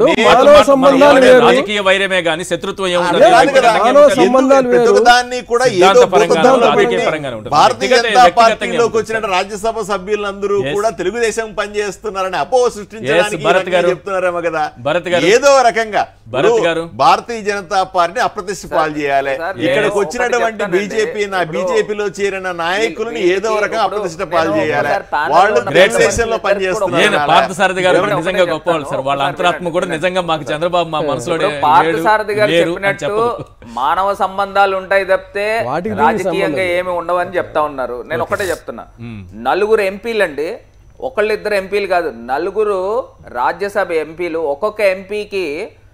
నేను- మానవ మన- మన సంబంధాలు ఎవరైనా వేరు. రాజకీయ వైరమే గానీ శత్రుత్వం అదే ఏముండదు కాదు వ్యక్తిగతంగా కదా. మానవ ఉంటుంది. సంబంధాలు ఎందుకు వేరు. ప్రతి దాన్ని కూడా ఏదో సిద్ధాంతపరంగానూ, భూతద్దంలో రాజకీయ పెట్టి పరంగానూ ఉంటుంది. భారతీయ వ్యక్తిగత- జనతా వ్యక్తిగతంగా పార్టీలోకి ఉంటుంది వచ్చిన రాజ్యసభ సభ్యులందరూ Yes. కూడా తెలుగుదేశం పనిచేస్తున్నారని అపోహ సృష్టించడానికి Yes, భరత్ ఇవన్నీ గారు. చెప్తున్నారేమో కదా భరత్ గారు. ఏదో రకంగా భరత్ ఇప్పుడు గారు. భారతీయ జనతా పార్టీని అప్రతిష్ట పాలు చేయాలి సార్, ఇక్కడికి నేను వచ్చినటువంటి ఒకటి చెప్తానండి. బీజేపీ నా ఇప్పుడు బీజేపీలో చేరిన నాయకులను వీళ్ళకి ఏదో రకంగా ఇప్పుడు అప్రతిష్ట పాలు నేను చేయాలి ఒకసారి panel వాళ్ళు లో ఉన్న తెలుగుదేశంలో ఇద్దరు పనిచేస్తున్నారు నేను ఒకటే పార్థసారథి గారు ఒకటే నిజంగా చెప్తాను. గొప్పవాళ్ళు సార్ వాళ్ళ ఒకసారి అంతరాత్మ కూడా వినండి. నిజంగా మాకు చంద్రబాబు మా మనసులో ఇప్పుడు పార్థసారథి గారు చెప్పినట్టు మానవ సంబంధాలు ఉంటాయి తప్పితే వాటికి దీనికి రాజకీయంగా సంబంధం ఏమి ఉండవని చెప్తా ఉన్నారు నేను ఒకటే చెప్తున్నా నలుగురు ఎంపీలు అండి ఒకళ్ళు ఇద్దరు ఎంపీలు కాదు నలుగురు రాజ్యసభ ఎంపీలు ఒక్కొక్క ఎంపీకి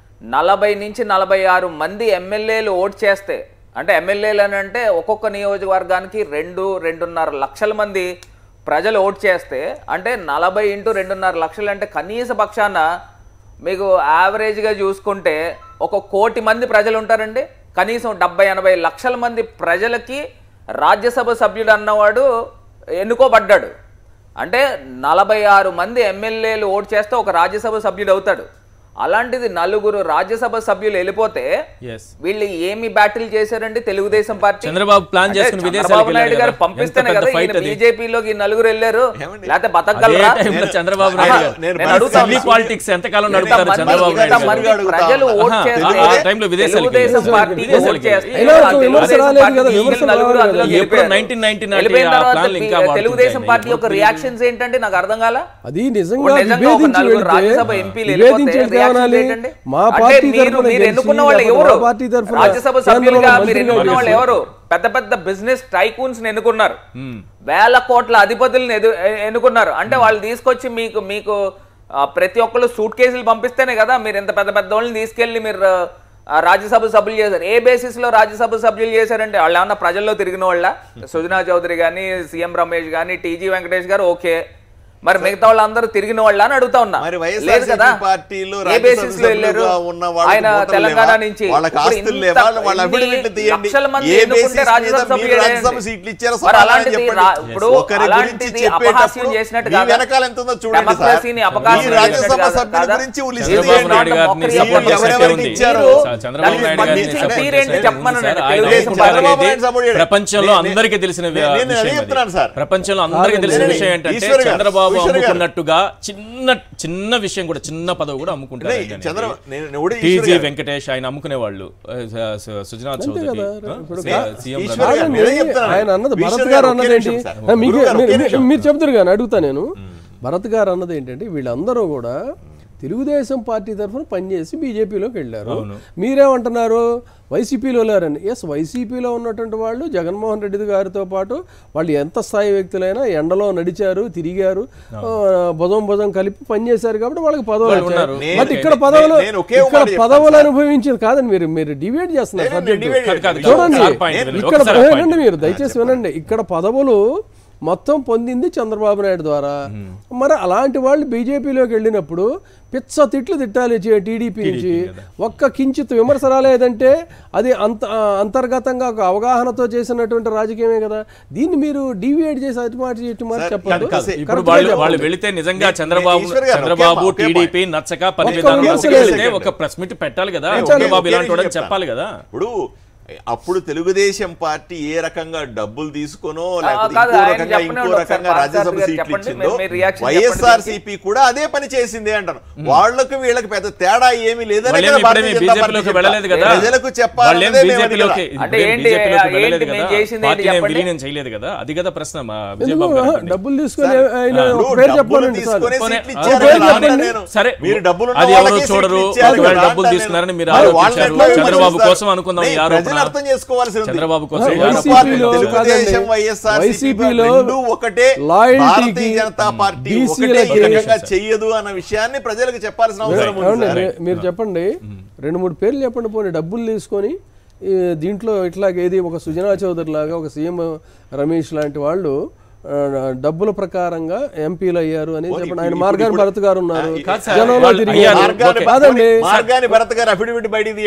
నలభై నుంచి నలభై ఆరు మంది ఎమ్మెల్యేలు ఓట్ చేస్తే అంటే ఎమ్మెల్యేలు అని అంటే ఒక్కొక్క నియోజకవర్గానికి రెండు రెండున్నర లక్షల మంది ప్రజలు ఓట్ చేస్తే అంటే నలభై ఇంటూ రెండున్నర లక్షలు అంటే కనీస పక్షాన మీకు యావరేజ్గా చూసుకుంటే ఒక కోటి మంది ప్రజలు ఉంటారండి కనీసం డెబ్బై ఎనభై లక్షల మంది ప్రజలకి రాజ్యసభ సభ్యుడు అన్నవాడు ఎన్నుకోబడ్డాడు అంటే నలభై ఆరు మంది ఎమ్మెల్యేలు ఓటు చేస్తే ఒక రాజ్యసభ సభ్యుడు అవుతాడు అలాంటిది నలుగురు రాజ్యసభ సభ్యులు వెళ్ళిపోతే ఎస్ వీళ్ళు ఏమి బ్యాటిల్ చేశారండి తెలుగుదేశం పార్టీ చంద్రబాబు ప్లాన్ అంటే చేసుకుని విదేశాలకు చంద్రబాబు నాయుడు వెళ్ళారు గారు కదా. పంపిస్తేనే ఎంత పెద్ద కదా fight ఈయన అది. బీజేపీలోకి నలుగురు వెళ్ళారు ఏమండి? లేకపోతే అదే బతకగలరా టైంలో నేను- చంద్రబాబు నేను- నాయుడు గారు నేను నేను బతకగలను. అడుగుతా సిల్లీ పాలిటిక్స్ ఎంతకాలం నడుపుతారు ఇంతమంది- చంద్రబాబు నాయుడు గారు ఇంతమంది అడుగుతా ప్రజలు ఉన్నా. ఓట్ ఆహా, చేస్తే ఆ టైంలో విదేశాలకు తెలుగుదేశం వెళ్ళారు. పార్టీకి విదేశాలకు ఓట్ చేస్తే అయినా ఒక ఆ విమర్శ తెలుగుదేశం రాలేదు కదా, పార్టీ విమర్శ నలుగురు రాలేదు అందులో కదా. ఎప్పుడు గెలిపారు. 1990 నాటి వెళ్ళిపోయిన ఆ తర్వాత ప్లాన్లు ఇంకా బి- తెలుగుదేశం వాడుతుంటాయి. పార్టీ యొక్క ఇప్పుడు రియాక్షన్స్ ఏంటంటే నాకు అర్థం కాల అది నిజంగా ఇప్పుడు నిజంగా ఒక విభేదించి నలుగురు వెళ్తే రాజ్యసభ ఎంపీలు వెళ్ళిపోతే విభేదించి reaction కావాలి ఏంటండి? మా అంటే పార్టీ మీరు తరఫున మీరు గెలిచి, ఎన్నుకున్న వాళ్ళు లేకపోతే ఎవరు మా పార్టీ తరఫున రాజ్యసభ కేంద్రంలో సభ్యులుగా మీరు మంత్రిగా ఎన్నుకున్న వాళ్ళు చేశారు. ఎవరు పెద్ద పెద్ద బిజినెస్ టైకూన్స్ ఎన్నుకున్నారు వేల కోట్ల అధిపతులను ఎదు- ఎ- ఎన్నుకున్నారు అంటే వాళ్ళు తీసుకొచ్చి మీకు మీకు ఆ, ప్రతి ఒక్కళ్ళు సూట్ కేసులు పంపిస్తేనే కదా మీరు ఇంత పెద్ద పెద్ద వాళ్ళని తీసుకెళ్లి మీరు ఆ, రాజ్యసభ సభ్యులు చేశారు ఏ బేసిస్ లో రాజ్యసభ సభ్యులు చేశారంటే వాళ్ళు ఏమన్నా ప్రజల్లో తిరిగిన వాళ్ళ సుజనా చౌదరి గాని సీఎం రమేష్ గాని టీజీ వెంకటేష్ గారు ఓకే మరి మిగతా వాళ్ళందరూ తిరిగిన వాళ్ళ అని అడుగుతా ఉన్నా మరి లేదు వైఎస్ఆర్సీపీ కదా పార్టీలో ఏ రాజ్యసభ బేసిస్ లో వెళ్ళారు సభ్యులుగా ఉన్న వాళ్ళకి ఆయన ఓటర్లు తెలంగాణ లేవా? నుంచి వాళ్ళకి ఇప్పుడు ఆస్తులు ఇంత- లేవా? వాళ్ళ ఇన్ని అఫిడవిట్లు తీయండి. లక్షల మంది ఏ ఎన్నుకుంటే బేసిస్ రాజ్యసభ మీద సభ్యులు మీరు రాజ్యసభ ఏంటి? సీట్లు ఇచ్చారో మరి సమాధానం అలాంటిది చెప్పండి. రా- ఇప్పుడు ఒకరి గురించి అలాంటిది చెప్పేటప్పుడు అపహాస్యం చేసినట్టు మీ కాదా? వెనకాల ఎంత ఉందో చూడండి సార్. డెమోక్రసీని అపహాస్యం ఈ చేసినట్టు రాజ్యసభ కాదా? సభ్యుల కాదా? గురించి లిస్ట్ చంద్రబాబు తీయండి. నాయుడు గారిని మీరు సపోర్ట్ చేసే ఎవరెవరికి ఉంది ఇచ్చారు? చ- చంద్రబాబు దానికి నాయుడు గారిని దీని- సపోర్ట్ తీరేంటి చేసే ఉంది చెప్పమనండి. సార్. ఆయన తెలుగుదేశం ఒప్పుకుంటారు చంద్రబాబు ఇది నాయుడు సపోర్ట్ చేయండి. ప్రపంచంలో నేను- అందరికీ తెలిసిన వి- నేను- నేను విషయం అదే అది. చెప్తున్నాను సార్. ప్రపంచంలో అందరికీ తెలిసిన నేను- విషయం ఏంటంటే ఈశ్వర్ గారు, చంద్రబాబు ఈశ్వర్ గారు. అమ్ముకున్నట్టుగా చిన్న చిన్న విషయం కూడా చిన్న పదవి కూడా అమ్ముకుంటారు లే, ఆయన అనేది. చంద్ర నేను నేను కూడా ఈశ్వర్ టీజీ గారు. వెంకటేష్ ఆయన అమ్ముకునే వాళ్ళు సుజనాథ్ చౌదరి కదా, ఆ, ఇప్పుడు సీ- సీఎం ఈశ్వర్ రమేష్. గారు, కాదండి, నేనే చెప్తున్నాను. ఆయన అన్నది ఈశ్వర్ భరత్ గారు, గారు ఒకే అన్నది ఏంటి నిమిషం సార్. ఆ, మీకు- గురువు గారు, మీరు- ఒకే మీరు- నిమిషం. మీరు చెప్తారు కానీ అడుగుతా నేను భరత్ గారు అన్నది ఏంటంటే వీళ్ళందరూ కూడా తెలుగుదేశం పార్టీ తరఫున పనిచేసి బీజేపీలోకి వెళ్ళారు మీరేమంటున్నారు వైసీపీలో లేరని ఎస్ వైసీపీలో ఉన్నటువంటి వాళ్ళు జగన్మోహన్ రెడ్డి గారితో పాటు వాళ్ళు ఎంత స్థాయి వ్యక్తులైనా ఎండలో నడిచారు తిరిగారు ఆ, భుజం భుజం కలిపి పనిచేశారు కాబట్టి వాళ్ళకి పదవులు వాళ్ళు వచ్చాయి ఉన్నారు. బట్ నేను- ఇక్కడ పదవులు నేను ఒకే ఒక ఇక్కడ మాట చెప్తాను పదవులు సార్. అనుభవించింది కాదని మీరు మీరు డివైడ్ చేస్తున్నారు నేను- నేను subject. divide కాదు, కాదు, చూడండి ఒకసారి point వినండి, ఇక్కడ ఒకసారి point వినండి మీరు దయచేసి వినండి ఇక్కడ పదవులు మొత్తం పొందింది చంద్రబాబు నాయుడు ద్వారా మరి అలాంటి వాళ్ళు బీజేపీలోకి వెళ్ళినప్పుడు పిచ్చ తిట్లు తిట్టాలి చే- టీడీపీ నుంచి ఒక్క కించిత్ విమర్శ రాలేదంటే అది అంత ఆ, అంతర్గతంగా ఒక అవగాహనతో చేసినటువంటి రాజకీయమే కదా దీన్ని మీరు డీవియేట్ చేసి అటు మాట ఇటు మాట సార్, చెప్పాలి కాదు, ఇప్పుడు Correct గా వాళ్ళు చెప్పండి. వాళ్ళు వెళితే నిజంగా నేను- చంద్రబాబు నేను ఈశ్వర్ గారు, చంద్రబాబు ఒకే మాట, ఒకే టీడీపీ నచ్చక పని ఒక్క విధానం నిమిషం నచ్చక వెళితే లేదు. ఒక ప్రెస్ మీట్ పెట్టాలి కదా నేను చంద్రబాబు ఒకే ఇలాంటి వాడని నిమిషం చెప్పాలి కదా ఇప్పుడు అప్పుడు తెలుగుదేశం పార్టీ ఏ రకంగా డబ్బులు తీసుకునో లేకపోతే కాదు, ఇంకో ఆయన రకంగా చెప్పండి, ఇంకో ఒకసారి రకంగా పార్థ రాజ్యసభ గారు సీట్లు చెప్పండి, ఇచ్చిందో మీ- మీ reaction వైఎస్ఆర్ చెప్పండి సిపి కూడా అదే పని చేసింది అంటాను వాళ్ళకు వీళ్ళకి పెద్ద తేడా ఏమి లేదని వాళ్ళేమి కదా ఇప్పుడేమి భారతీయ జనతా బీజేపీలోకి పార్టీ వెళ్ళలేదు కదా ప్రజలకు వాళ్ళేం చెప్పాలనేదే మేము బీజేపీలోకి అడిగాం. అంటే ఇప్పుడేం ఏంటి, బీజేపీలోకి ఏంటి వెళ్ళలేదు మేము కదా చేసింది ఏంటి పార్టీని ఏం చెప్పండి? విలీనం చేయలేదు కదా అది కదా ప్రశ్న మా ఎందుకు విజయబాబు గారు అంటుంది. డబ్బులు తీసుకొని సార్, ఆయన ఇప్పుడు ఒక పేరు డబ్బులు చెప్పండి సార్ తీసుకొని పోనీ, సీట్లు ఆ, ఇచ్చారు పేరు కదా చెప్పండి. నేను. సరే మీరు డబ్బులు ఉన్న అది ఎవరు వాళ్ళకే చూడరు సీట్లు ఇచ్చారు ఒకవేళ కదా డబ్బులు అంటాను తీసుకున్నారని మీరు నేను. వాళ్ళని ఆరోపించారు ఎట్లా చంద్రబాబు విమర్శిస్తారు? కోసం అనుకుందాం ఈ నేను ఆరోపణ ప్రజలు అర్థం చేసుకోవాల్సి ఉంది. చంద్రబాబు కోసం ఈ రెండు ఆరోపణ. పార్టీలు, వైసీపీలో తెలుగుదేశం కాదండి. వైఎస్ఆర్ వైసీపీలో రెండు ఒకటే లాయల్టీకి భారతీయ జనతా పార్టీ బీసీలకి ఒకటే ఈ రకంగా చెయ్యదు అన్న విషయాన్ని ప్రజలకు చెప్పాల్సిన అవసరం ఉంది ఏమండి, సార్. మీ- మీరు చెప్పండి రెండు మూడు పేర్లు చెప్పండి పోనీ డబ్బులు తీసుకొని ఈ దీంట్లో ఇట్లాగ ఏది ఒక సుజనా చౌదరి లాగా ఒక సీఎం రమేష్ లాంటి వాళ్ళు ఆ, డబ్బుల ప్రకారంగా ఎంపీలు అయ్యారు అని పోనీ, చెప్పండి ఆయన ఇప్పుడు- మార్గాన్ ఇప్పుడు- భరత్ గారు ఉన్నారు ఆ, కాదు సార్, జనంలో వాళ్ళు తిరిగారు. అయ్యారు. మార్గాన్ని ఓకే. కాదండి మార్గాన్ని భరత్ గారు అఫిడవిట్ బయట తీయండి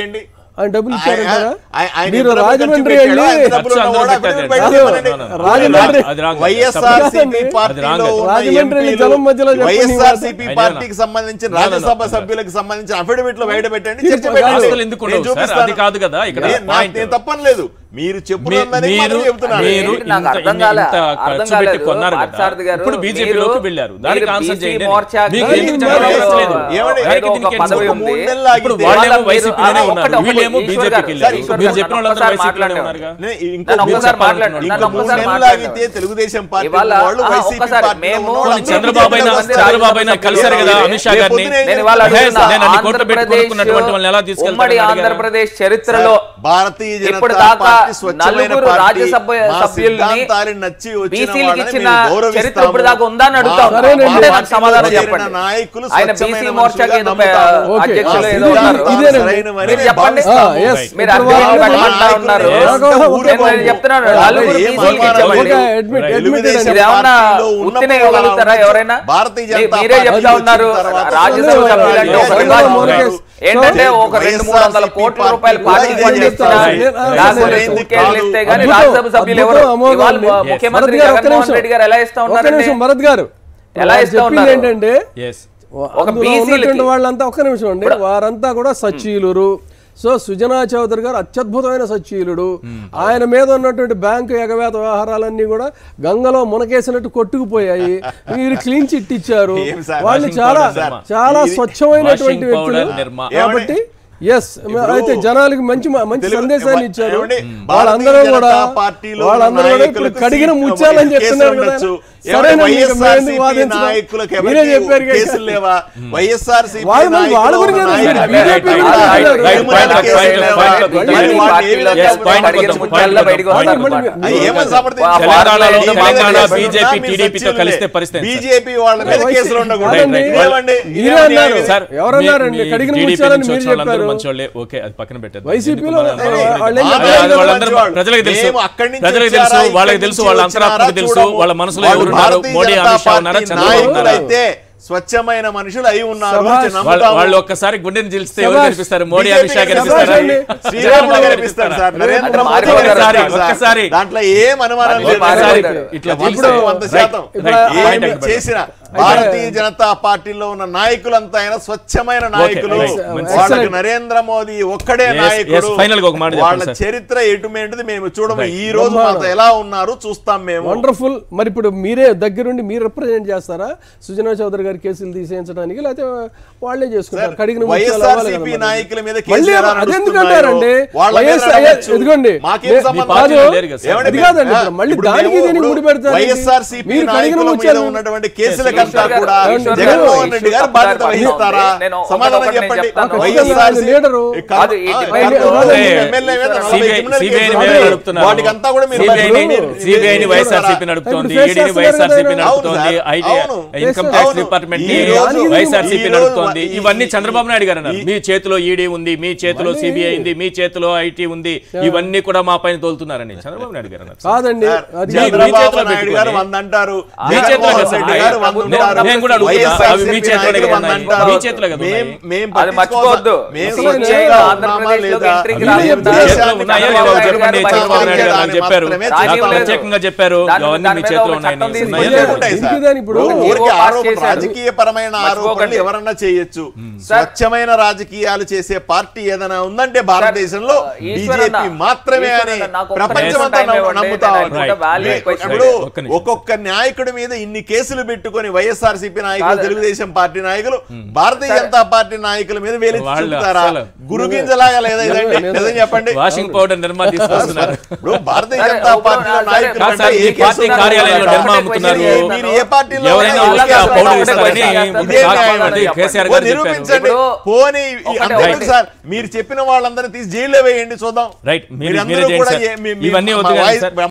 ఆయన డబ్బులు ఇచ్చారంటారా ఆయన- ఆయన మీరు ఎంత డబ్బులు రాజమండ్రి ఖర్చు వెళ్ళి పెట్టాడో, ఎంత డబ్బులు ఖర్చు ఉన్నవాడో అందరూ అక్కడ పెట్టాడు. బయట కాదు, చెప్పండి. రాజమండ్రి- అది రాంగ్. వైఎస్ఆర్సీపీ కాదండి. పార్టీలో అది ఉన్న రాజమండ్రి ఎంపీలు, జనం మధ్యలో చెప్పండి వైఎస్ఆర్సీపీ అయినా. పార్టీకి సంబంధించిన No, no, no. రాజ్యసభ సభ్యులకు సంబంధించిన అఫిడవిట్ లో బయట పెట్టండి చర్చ కాదు. పెట్టండి. ఆస్తులు ఎందుకు నేను ఉండవు సార్? చూపిస్తాను. అది కాదు కదా ఇక్కడ నేను- నాకు- point. నేను తప్పనలేదు మీరు చెప్పుకున్నదని మీరు మాత్రం చెప్తున్నాను మీరు ఏంటి నాకు ఇంత- అర్థం ఇన్ని- కాలే. ఇంత అర్థం ఖర్చు పెట్టి కాలేదు. కొన్నారు కదా. పార్థసారథి గారు, ఇప్పుడు బీజేపీలోకి మీరు- వెళ్ళారు దానికి మీరు ఆన్సర్ BC చేయండి మోర్చాకి మీకు ఎందుకు మీరు జనాలు మరి- అవసరం లేదు? ఏమండి? దానికి ఏదో దీనికి ఒక ఎందుకు పదవి సంబంధం? ఉంది. మూడు నెలలు ఆగితే- ఇప్పుడు వాళ్ళేమో మీరు- వైసీపీలోనే ఆ, ఉన్నారు ఒక్కటి- వీళ్ళేమో ఈశ్వర్ బీజేపీకి గారు, వెళ్ళారు ఈశ్వర్ మీరు గారు, చెప్పిన నన్ను వాళ్ళందరూ ఒక్కసారి వైసీపీలోనే మాట్లాడండి. ఉన్నారుగా నే- ఇంకో నన్ను మూడు ఒక్కసారి చెప్పాలి. మాట్లాడండి. ఇంకో నన్ను మూడు ఒక్కసారి నెలలు మాట్లాడండి. ఆగితే తెలుగుదేశం పార్టీ ఇవాళ, వాళ్ళు ఆ, వైసీపీ ఒక్కసారి పార్టీలో మేము ఉన్న వాళ్ళు పోనీ చంద్రబాబు అయినా అందరూ చంద్రబాబు అయినా కలిశారు కదా అమిత్ షా రేపు గారిని పొద్దున ఏం నేను ఇవాళ హే, అడుగుతున్నా, నేను అన్ని కోట్లు పెట్టి ఆంధ్రప్రదేశ్ కొనుక్కున్నటువంటి వాళ్ళని ఎలా తీసుకెళ్తారు ఉమ్మడి అడిగారా? ఆంధ్రప్రదేశ్ చరిత్రలో భారతీయ జనతా ఇప్పుడు దాకా పార్టీ స్వచ్ఛమైన నలుగురు పార్టీ. రాజ్యసభ మా సభ్యుల్ని సిద్ధాంతాలకు నచ్చి వచ్చిన బీసీలకు వాళ్ళని ఇచ్చిన మేము గౌరవిస్తాము. చరిత్ర ఇప్పుడు దాకా ఉందా అని అడుగుతా మా- ఉన్నాం. సరేనండి. మా అంటే నాకు పార్టీలో సమాధానం చేరిన చెప్పండి నాయకులు ఆయన స్వచ్ఛమైన బీసీ మోర్చాకి మనుషులుగా ఏదో నమ్ముతాము. ఓకే. అధ్యక్షులు ఆ, ఏదో ఇది- ఉన్నారు ఇదేనండి. సరైనవని మీరు చెప్పండి ఆ, yes. మీరు ఇప్పుడు అర్థం వాళ్ళు- పెట్టమంటా ఉన్నారు Yes. నేను నేను చెప్తున్నాను నలుగురు ఏం బీసీలకు అనుమానం ఇచ్చామండి ఓకే, admit- admitted తెలుగుదేశం అండి. ఇది ఏమన్నా పార్టీలో ఉన్న ఉత్తినే పోవాలా ఇవ్వగలుగుతారా ఉండొచ్చు. ఎవరైనా భారతీయ మీ- జనతా మీరే పార్టీ చెప్తా వచ్చిన ఉన్నారు తర్వాత రాజ్యసభ లేదు, సభ్యులంటే లేదు, ఒక లేదు, విభాగం లేదు, ఉంది. ఏంటంటే ఒక రెండు మూడు వందల కోట్ల రూపాయల పార్టీ ఇదే ఫండ్ ఇస్తున్నా చెప్తాను. లేకపోతే సరైనది సూట్కేసులు కాదు. ఇస్తే గానీ అద్భుతం, రాజ్యసభ సభ్యులు ఎవరు అద్భుతం, అమోఘం ఇవాళ అండి. ముఖ్యమంత్రి భరత్ గారు, ఒక్క జగన్మోహన్ నిమిషం. రెడ్డి గారు ఎలా ఇస్తా ఒక్క ఉన్నారండి నిమిషం భరత్ గారు ఎలా వారు ఇస్తా చెప్పింది ఉన్నారు? ఏంటంటే Yes. అందులో BC లకి. ఉన్నటువంటి వాళ్ళంతా ఒక్క నిమిషం అండి వారంతా కూడా సచ్చీలురు సో సుజనా చౌదరి గారు అత్యద్భుతమైన సచ్చీలుడు ఆయన మీద ఉన్నటువంటి బ్యాంకు ఎగవేత వ్యవహారాలన్నీ కూడా గంగలో మునకేసినట్టు కొట్టుకుపోయాయి మీరు క్లీన్ చిట్ ఇచ్చారు ఏం సార్, వాళ్ళు washing చాలా powder నిర్మా. చాలా ఇది- స్వచ్ఛమైనటువంటి washing powder వ్యక్తులు నిర్మా. కాబట్టి ఎస్ అయితే జనాలకి మంచి మంచి తెలుగు- సందేశాన్ని ఇచ్చారు ఏమండి? వాళ్ళందరూ భారతీయ కూడా జనతా పార్టీలో వాళ్ళందరూ కూడా ఇప్పుడు నాయకులకు కడిగిన సీట్లు ముత్యాలని కేసులు చెప్తున్నారు కదా ఉండొచ్చు. సరేనండి ఏమండి? ఇంకా మేము ఎందుకు వైఎస్ఆర్సీపీ వాదించడం? నాయకులకు మీరే ఎవరికీ చెప్పారు కదా. కేసులు లేవా వైఎస్ఆర్సీపీ వాళ్ళు మరి వాళ్ళ నాయకులు గురించి ఉన్న ఎందుకు నాయకులు- BJP రైట్, గురించి రైట్, అంటున్నారు. రైట్, Point, వాళ్ళ point, కేసులు point, లేవా? point, వాళ్ళు point, వాళ్ళని point, ఏ విధంగా yes, point అడిగిన కొద్దాం, ముత్యాల్లో point బయటకు కొద్దాం, వస్తారు point అన్నమాట. కొద్దాం. అది ఏమని సమర్థించారు? తెలంగాణలో ఉన్న మీరు బంగాళా చేస్తున్నా బీజేపీ మీరు టీడీపీతో సచివులే. కలిస్తే పరిస్థితి ఏంటి సార్? బీజేపీ వాళ్ళ మీద వైసీ- కేసులు ఉండకూడదు కాదండి. ఏమండి? మీరే ఇదేమో అన్నారు. న్యాయం సార్ ఎవరన్నారండి? మీ- మీ కడిగిన TDP ముత్యాలని నుంచి మీరు వచ్చిన వాళ్ళందరూ చెప్పారు. మంచోళ్ళే ఓకే అది పక్కన పెట్టేద్దాం వైసీపీలో ఎందుకు మన- వాళ్ళు- వాళ్ళు ఏం మా చెప్పారు అది కదా? వాళ్ళందరూ మంచివాళ్ళు. ప్రజలకు తెలుసు మేము అక్కడి నుంచి ప్రజలకు వచ్చారా, తెలుసు ఇక్కడి వాళ్ళకి నుంచి తెలుసు వాళ్ళ వచ్చినారా అంతరాత్మకు తెలుసు చూడము. వాళ్ళ మనసులో వాళ్ళు ఎవరు ఉన్నారు భారతీయ మోడీ జనతా అమిత్ షా ఉన్నారా పార్టీ చంద్రబాబు ఉన్నారా నాయకులైతే స్వచ్ఛమైన మనుషులు అయి ఉన్నారు సభాష్. అని వాళ్ళు నమ్ముతాము. వాళ్ళు ఒక్కసారి గుండెని చిలిస్తే ఎవరు సభాష్. కనిపిస్తారు మోడీ BJP అమిత్ షా కనిపిస్తారా? కనిపిస్తారా శ్రీరాములు కనిపిస్తారు సార్ నరేంద్ర అంటే మోదీ మారిపోతారు కనిపిస్తారు సార్. సార్. ఒక్కసారి. దాంట్లో ఏం అనుమానం మళ్ళీ లేదు మారిపోతారు. ఇట్లా ఇప్పుడు ఇప్పుడు వంద రైట్, శాతం రైట్. ఏమి పాయింట్ అక్కడ చేసిన భారతీయ జనతా పార్టీలో ఉన్న నాయకులంతా ఆయన స్వచ్ఛమైన నాయకులు రైట్. మంచి- వాళ్ళకి Excellent. నరేంద్ర మోదీ ఒక్కడే Yes, నాయకుడు yes, final గా ఒక మాట చెప్పండి, వాళ్ళ సార్. చరిత్ర ఎటుమేంటిది మేము చూడము Right. ఈ రోజు బ్రహ్మాండం. మాతో ఎలా ఉన్నారు చూస్తాం మేము వండర్ఫుల్ మరి ఇప్పుడు మీరే దగ్గరుండి మీరు రిప్రజెంట్ చేస్తారా సుజనా చౌదరి గారి కేసులు తీసేయించడానికి లేకపోతే వాళ్ళే చేసుకుంటారు కడిగిన ముత్యాలు అవ్వాలి కదా వైఎస్ఆర్సీపీ మరి. నాయకుల మీద మళ్ళీ కేసులు ఎలా అదెందుకు నడుస్తున్నాయో, అంటారండి వాళ్ళ మీద వైఎస్ నడవచ్చు. ఇదిగోండి మాకేం మే- సంబంధం? కాదు, పార్టీలో లేరు కదా సార్. ఏమండి అది మేము- కాదండి ఇప్పుడు మళ్ళీ ఇప్పుడు దానికి మేము దీనికి ఇప్పుడు ముడిపెడతారు వైఎస్ఆర్సీపీ మీరు కడిగిన నాయకుల మీద ముత్యాలు ఉన్నటువంటి కేసులకంతా ఈశ్వర్ గారు, కూడా ఈశ్వర్ గారు, జగన్మోహన్ రెడ్డి గారు ఈశ్వర్ బాధ్యత గారు వహిస్తారా నేను ఒకటి సమాధానం ఒకటి నేను చెప్పండి చెప్తాను. YSRC leader. అది ఈ ఆ, డిబేట్ కర్నూలు కాదు. ఎమ్మెల్యే మీద నలభై సిబిఐ క్రిమినల్ సిబిఐని కేసులు మేమే ఉన్నాయి. నడుపుతున్నారు వాటికంతా కూడా మీరు సిబిఐని మీరు- సిబిఐని మీరు వైఎస్ఆర్సీపీ చేస్తారా? నడుపుతోంది ఇప్పుడు ఫేస్ ఈడీని వైఎస్ఆర్సీపీ చేస్తున్నారు అవును నడుపుతోంది సార్. ఐటీ అవును. ఇన్కమ్ అవును. ట్యాక్స్ డిపార్ట్మెంట్ ఈ రోజు- వైఎస్ఆర్సీపీ ఈ రోజు నడుపుతోంది ఈ- ఇవన్నీ ఈ- చంద్రబాబు నాయుడు గారు అన్నారు మీ చేతిలో ఈడీ ఉంది మీ చేతిలో సిబిఐ ఉంది మీ చేతిలో ఐటీ ఉంది ఇవన్నీ కూడా మా పైన తోలుతున్నారని చంద్రబాబు నాయుడు గారు అన్నారు కాదండి సార్, అది మీ చంద్రబాబు చేతిలో నాయుడు గారు పెట్టుకొని- వంద అంటారు మీ చేతిలో జగన్మోహన్ కదా రెడ్డి సార్. గారు వంద నేను- ఉంటారు. నేను కూడా అడుగుతున్నా. వైఎస్ఆర్సీపీ అవి మీ చేతిలోనే నాయకులు కదా వంద ఉన్నాయి. అంటారు. మీ చేతిలో కదా ఉన్నాయి. మేం- మేం అది పట్టించుకోవద్దు. మర్చిపోవద్దు మేం అసలు స్వచ్ఛంగా ఆయన ఉన్నామా ఆంధ్రప్రదేశ్లోకి లేదా? ఎంట్రీకి మీరు రాకుండా దేశాన్ని చేతిలో ఉన్నాయో లేవో చంద్రబాబు చెప్పండి నాయుడు గారు చంద్రబాబు నాయుడు గారు దాన్ని నాకు చెప్పారు మాత్రమే రాజీవ్ చేస్తాం. లేదు. ప్రత్యేకంగా చెప్పారు దాని- అవన్నీ దాని మీ మీద చేతిలో ఒక చట్టం ఉన్నాయని తీసుకొచ్చారు. ఉన్నాయా? ఇవే ఉంటాయి సార్. ఎందుకు ఇప్పుడు ఇప్పుడు జీవో ఊరికే పాస్ ఆరోపణ చేశారు. రాజకీయ పరమైన ఆరోపణలు మర్చిపోకండి. ఎవరన్నా చేయొచ్చు స్వచ్ఛమైన రాజకీయాలు చేసే పార్టీ ఏదైనా ఉందంటే భారతదేశంలో ఈశ్వరన్న, బీజేపీ మాత్రమే అని ఈశ్వరన్న, నాకు ఒక్క ప్రపంచమంతా నిమిషం టైం నమ్ముతా ఇవ్వండి. ఉంది. నేను valid Right. question ఇప్పుడు ఒక్క నిమిషం. ఒక్కొక్క నాయకుడి మీద ఇన్ని కేసులు పెట్టుకొని వైఎస్ఆర్సీపీ నాయకులు కాదు. తెలుగుదేశం పార్టీ నాయకులు భారతీయ జనతా పార్టీ నాయకుల మీద వేలి వాళ్ళు చూపుతారా అసలు- గురుగింజలాగా లేదా ఇదండి నిజం చెప్పండి వాషింగ్ పౌడర్ నిర్మా తీసుకొస్తున్నారు ఇప్పుడు భారతీయ సరే, జనతా ఒక- పార్టీలో సరే, నాయకులు కాదు అంటే సార్ ఏ మీ కేసు పార్టీ ఉన్నా కార్యాలయంలో కూడా నిర్మా అమ్ముతున్నారు మీరు- మీరు ఏ పార్టీలో ఎవరైనా ఉన్నా వస్తే ఆ అలాగే పౌడర్ అలాగే ఇస్తారని అలాగే ఇదే అలాగే న్యాయం అది చెప్పండి. కేసీఆర్ ఓ గారు చెప్పారు నిరూపించండి ఇప్పుడు పోనీ ఈ- ఒకటే, అంతేందుకు ఒకటే. సార్ మీరు చెప్పిన వాళ్ళందరినీ తీసి జైల్లో వేయండి చూద్దాం రైట్ మీరు మీరందరూ మీరే చేయండి కూడా సార్ ఏ- మీ- మీ- ఇవన్నీ మా వద్దు కానీ వాయిస్ సార్